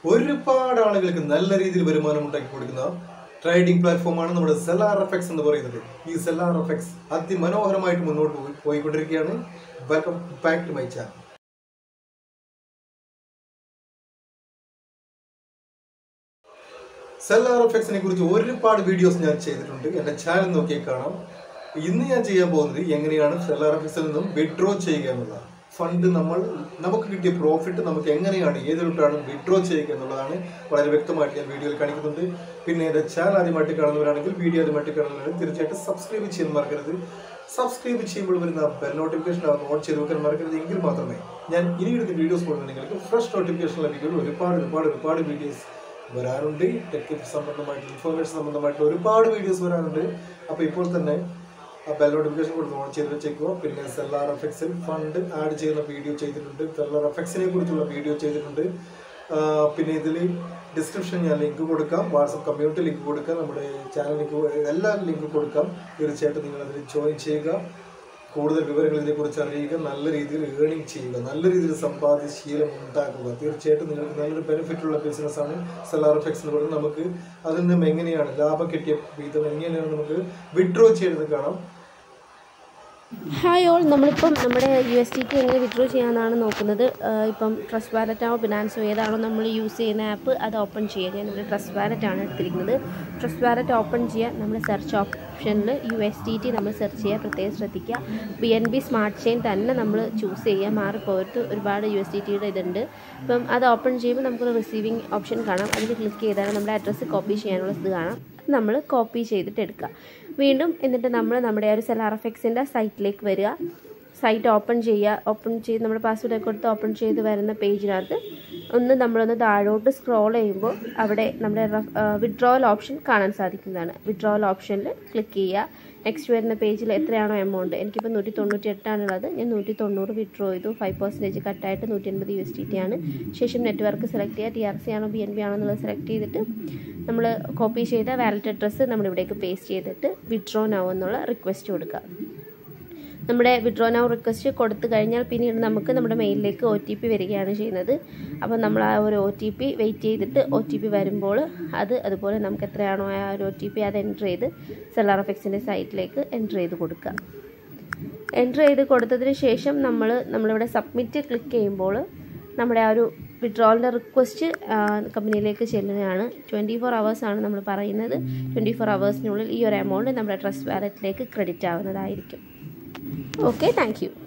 ഒരുപാട് ആളുകൾക്ക് നല്ല രീതിയിൽ വരുമാനം ഉണ്ടാക്കി കൊടുക്കുന്ന ട്രേഡിംഗ് പ്ലാറ്റ്ഫോമാണ് നമ്മുടെ സെല്ലാർ എഫക്സ് എന്ന് പറയുന്നത് ഈ സെല്ലാർ എഫക്സ് അതിമനോഹരമായിട്ട് മുന്നോട്ട് പോയി- പോയിക്കൊണ്ടിരിക്കുകയാണ് welcome back to my channel Cellar എഫക്സിനെ കുറിച്ച് ഒരുപാട് വീഡിയോസ് ഞാൻ ചെയ്തിട്ടുണ്ട് എൻ്റെ ചാനൽ നോക്കിയാൽ കാണാം ഇന്ന് ഞാൻ ചെയ്യാൻ പോകുന്നത് എങ്ങനെയാണ് സെല്ലാർ എഫക്സിൽ നിന്നും വിഡ്രോ ചെയ്യുക എന്നുള്ളതാണ് ഫണ്ട് നമ്മൾ നമുക്ക് കിട്ടിയ പ്രോഫിറ്റ് നമുക്ക് എങ്ങനെയാണ് ഏത് റൂട്ടാണ് വിഡ്രോ ചെയ്യുക എന്നുള്ളതാണ് വളരെ വ്യക്തമായിട്ട് ഞാൻ വീഡിയോയിൽ കാണിക്കുന്നുണ്ട് പിന്നെ എൻ്റെ ചാനൽ ആദ്യമായിട്ട് കാണുന്നവരാണെങ്കിൽ വീഡിയോ ആദ്യമായിട്ട് കാണുന്നവരാണെങ്കിൽ തീർച്ചയായിട്ടും സബ്സ്ക്രൈബ് ചെയ്യാൻ മറക്കരുത് സബ്സ്ക്രൈബ് ചെയ്യുമ്പോൾ വരുന്ന ബെൽ നോട്ടിഫിക്കേഷൻ ഓൺ ചെയ്ത് വെക്കാൻ മറക്കരുത് എങ്കിൽ മാത്രമേ ഞാൻ ഇനി എടുക്കുന്ന വീഡിയോസ് കൊടുക്കുന്ന നിങ്ങൾക്ക് ഫ്രഷ് നോട്ടിഫിക്കേഷൻ ലഭിക്കുള്ളൂ ഒരുപാട് ഒരുപാട് ഒരുപാട് വീഡിയോസ് വരാറുണ്ട് ടെക് സംബന്ധമായിട്ട് ഇൻഫോർമേഷൻ സംബന്ധമായിട്ട് ഒരുപാട് വീഡിയോസ് വരാറുണ്ട് അപ്പോൾ ഇപ്പോൾ തന്നെ ആ ബെൽ നോട്ടിഫിക്കേഷൻ കൊടുത്ത് ഓൺ ചെയ്ത് വെച്ചേക്കുക പിന്നെ സെല്ലാർ എഫക്സിൽ ഫണ്ട് ആഡ് ചെയ്യുന്ന വീഡിയോ ചെയ്തിട്ടുണ്ട് സെല്ലാർ എഫക്സിനെ കുറിച്ചുള്ള വീഡിയോ ചെയ്തിട്ടുണ്ട് ആ, പിന്നെ ഇതിൽ ഡിസ്ക്രിപ്ഷൻ ഞാൻ ലിങ്ക് കൊടുക്കാം വാട്സപ്പ് കമ്മ്യൂണിറ്റി ലിങ്ക് കൊടുക്കാം നമ്മുടെ ചാനൽ ലിങ്ക് എല്ലാ ലിങ്ക് കൊടുക്കാം തീർച്ചയായിട്ടും നിങ്ങൾ അതിൽ ജോയിൻ ചെയ്യുക കൂടുതൽ വിവരങ്ങൾ ഇതിനെക്കുറിച്ച് അറിയുക നല്ല രീതിയിൽ ഏണിംഗ് ചെയ്യുക നല്ല രീതിയിൽ സമ്പാദ്യ ശീലം ഉണ്ടാക്കുക തീർച്ചയായിട്ടും നിങ്ങൾക്ക് നല്ലൊരു ബെനിഫിറ്റ് ഉള്ള ബിസിനസ്സാണ് സെല്ലാർ എഫക്സ് എന്ന് പറയുന്നത് നമുക്ക് അതിൽ നിന്നും എങ്ങനെയാണ് ലാഭം കിട്ടിയ വീതം എങ്ങനെയാണ് നമുക്ക് വിഡ്രോ ചെയ്യുന്നത് കാണാം ഹായ് ഓൾ നമ്മളിപ്പം നമ്മുടെ യു എസ് ടിക്ക് എങ്ങനെ വിഡ്രോ ചെയ്യാമെന്നാണ് നോക്കുന്നത് ആഹ് ഇപ്പം ട്രസ്റ്റ് വാലറ്റാണോ ഫിനാൻസോ ഏതാണോ നമ്മൾ യൂസ് ചെയ്യുന്ന ആപ്പ് അത് ഓപ്പൺ ചെയ്യുക ഞാനിവിടെ ട്രസ്റ്റ് വാലറ്റ് ആണ് എടുത്തിരിക്കുന്നത് ട്രസ്റ്റ് വാലറ്റ് ഓപ്പൺ ചെയ്യുക നമ്മൾ സെർച്ച് ഓപ്ഷനിൽ യു എസ് ടി ടി നമ്മൾ സെർച്ച് ചെയ്യുക പ്രത്യേകം ശ്രദ്ധിക്കുക B N B smart chain തന്നെ നമ്മൾ ചൂസ് ചെയ്യുക മാറിപ്പോയിട്ട് ഒരുപാട് യു എസ് ടി ടിയുടെ ഇതുണ്ട് ഇപ്പം അത് ഓപ്പൺ ചെയ്യുമ്പോൾ നമുക്കൊരു റിസീവിങ് ഓപ്ഷൻ കാണാം അതിൽ ക്ലിക്ക് ചെയ്താൽ നമ്മുടെ അഡ്രസ്സ് കോപ്പി ചെയ്യാനുള്ള ഇത് കാണാം നമ്മൾ കോപ്പി ചെയ്തിട്ട് എടുക്കുക വീണ്ടും എന്നിട്ട് നമ്മൾ നമ്മുടെ ആ ഒരു സെലാർ എഫക്സിൻ്റെ സൈറ്റിലേക്ക് വരിക സൈറ്റ് ഓപ്പൺ ചെയ്യുക ഓപ്പൺ ചെയ്ത് നമ്മുടെ പാസ്വേഡ് ഒക്കെ കൊടുത്ത് ഓപ്പൺ ചെയ്ത് വരുന്ന പേജിനകത്ത് ഒന്ന് നമ്മളൊന്ന് താഴോട്ട് സ്ക്രോൾ ചെയ്യുമ്പോൾ അവിടെ നമ്മുടെ വിഡ്രോവൽ ഓപ്ഷൻ കാണാൻ സാധിക്കുന്നതാണ് വിഡ്രോവൽ ഓപ്ഷനിൽ ക്ലിക്ക് ചെയ്യുക നെക്സ്റ്റ് വരുന്ന പേജിൽ എത്രയാണോ എമൗണ്ട് എനിക്കിപ്പോൾ നൂറ്റി തൊണ്ണൂറ്റി എട്ടാണുള്ളത് ഞാൻ നൂറ്റി തൊണ്ണൂറ് വിഡ്രോ ചെയ്തു ഫൈവ് പെർസെൻറ്റേജ് കട്ടായിട്ട് നൂറ്റി എൺപത് യു എസ് ടി ടി ആണ് ശേഷം നെറ്റ്വർക്ക് സെലക്ട് ചെയ്യുക ടി ആർ സി ആണോ ബി എൻ ബി ആണോ എന്നുള്ളത് സെലക്ട് ചെയ്തിട്ട് നമ്മൾ കോപ്പി ചെയ്ത വാലറ്റ് അഡ്രസ്സ് നമ്മൾ ഇവിടേക്ക് പേസ്റ്റ് ചെയ്തിട്ട് വിഡ്രോ നൗ എന്നുള്ള റിക്വസ്റ്റ് കൊടുക്കുക നമ്മുടെ വിഡ്രോ നൗ റിക്വസ്റ്റ് കൊടുത്തു കഴിഞ്ഞാൽ പിന്നീട് നമുക്ക് നമ്മുടെ മെയിലിലേക്ക് ഒ ടി പി വരികയാണ് ചെയ്യുന്നത് അപ്പോൾ നമ്മൾ ആ ഒരു ഒ ടി പി വെയിറ്റ് ചെയ്തിട്ട് ഒ ടി പി വരുമ്പോൾ അത് അതുപോലെ നമുക്ക് എത്രയാണോ ആ ഒരു ഒ ടി പി അത് എൻ്റർ ചെയ്ത് സെല്ലാർ എഫക്സിൻ്റെ സൈറ്റിലേക്ക് എൻ്റർ ചെയ്ത് കൊടുക്കുക എൻ്റർ ചെയ്ത് കൊടുത്തതിന് ശേഷം നമ്മൾ നമ്മളിവിടെ സബ്മിറ്റ് ക്ലിക്ക് ചെയ്യുമ്പോൾ നമ്മുടെ ആ ഒരു വിഡ്രോളിൻ്റെ റിക്വസ്റ്റ് കമ്പനിയിലേക്ക് ചെല്ലുകയാണ് ട്വൻറ്റി ഫോർ ആണ് നമ്മൾ പറയുന്നത് ട്വൻറ്റി ഫോർ അവേഴ്സിനുള്ളിൽ ഈ ഒരു എമൗണ്ട് നമ്മുടെ ട്രസ്റ്റ് വാലറ്റിലേക്ക് ക്രെഡിറ്റ് ആവുന്നതായിരിക്കും ഓക്കെ താങ്ക് യു